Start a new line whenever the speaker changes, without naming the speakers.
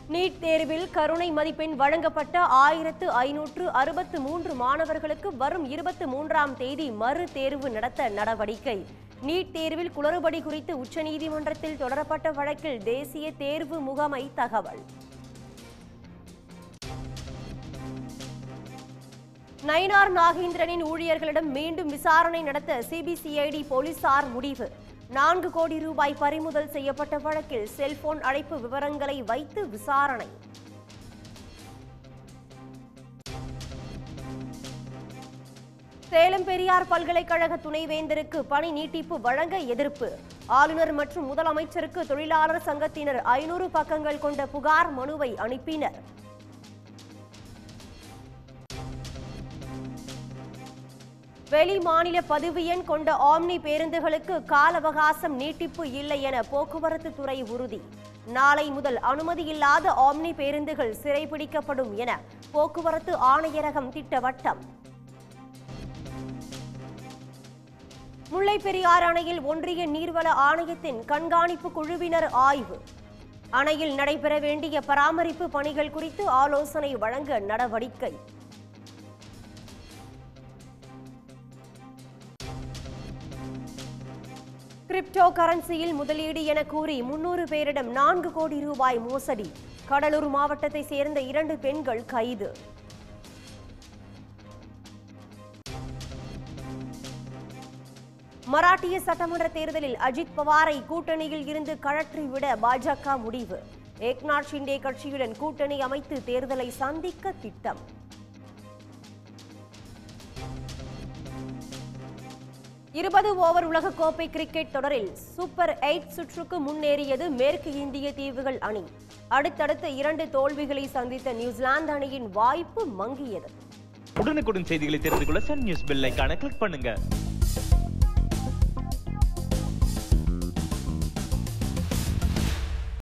NEET தேர்வில் கருணை மதிப்பெண் வழங்கப்பட்ட ஆயிரத்து ஐநூற்று அறுபத்து மூன்று மாணவர்களுக்கு வரும் இருபத்தி மூன்றாம் தேதி மறு தேர்வு நடத்த நடவடிக்கை நீட் தேர்வில் குளறுபடி குறித்து உச்சநீதிமன்றத்தில் தொடரப்பட்ட வழக்கில் தேசிய தேர்வு முகமை தகவல் நயினார் நாகேந்திரனின் ஊழியர்களிடம் மீண்டும் விசாரணை நடத்த சிபிசிஐடி போலீசார் முடிவு நான்கு கோடி ரூபாய் பறிமுதல் செய்யப்பட்ட வழக்கில் செல்போன் அழைப்பு விவரங்களை வைத்து விசாரணை சேலம் பெரியார் பல்கலைக்கழக துணைவேந்தருக்கு பணி நீட்டிப்பு வழங்க எதிர்ப்பு ஆளுநர் மற்றும் முதலமைச்சருக்கு தொழிலாளர் சங்கத்தினர் ஐநூறு பக்கங்கள் கொண்ட புகார் மனுவை அனுப்பினர் வெளி மாநில பதிவு எண் கொண்ட ஆம்னி பேருந்துகளுக்கு கால அவகாசம் நீட்டிப்பு இல்லை என போக்குவரத்து துறை உறுதி நாளை முதல் அனுமதி இல்லாத ஆம்னி பேருந்துகள் சிறைபிடிக்கப்படும் என போக்குவரத்து ஆணையரகம் திட்டவட்டம் முல்லைப் பெரியாறு அணையில் ஒன்றிய நீர்வள ஆணையத்தின் கண்காணிப்பு குழுவினர் ஆய்வு அணையில் நடைபெற வேண்டிய பராமரிப்பு பணிகள் குறித்து ஆலோசனை வழங்க நடவடிக்கை கிரிப்டோ கரன்சியில் முதலீடு என கூறி முன்னூறு பேரிடம் நான்கு கோடி ரூபாய் மோசடி கடலூர் மாவட்டத்தை சேர்ந்த இரண்டு பெண்கள் கைது மராட்டிய சட்டமன்ற தேர்தலில் அஜித் பவாரை கூட்டணியில் இருந்து கழற்றிவிட பாஜக முடிவு ஏக்நாத் ஷிண்டே கட்சியுடன் கூட்டணி அமைத்து தேர்தலை சந்திக்க திட்டம் இருபது ஓவர் உலகக்கோப்பை கிரிக்கெட் தொடரில் சூப்பர் எயிட் சுற்றுக்கு முன்னேறியது மேற்கு இந்திய தீவுகள் அணி அடுத்தடுத்த இரண்டு தோல்விகளை சந்தித்த நியூசிலாந்து அணியின் வாய்ப்பு மங்கியது
உடனுக்குடன் செய்திகளை தெரிந்து கொள்ள சன் நியூஸ் பெல் ஐகானை கிளிக் பண்ணுங்க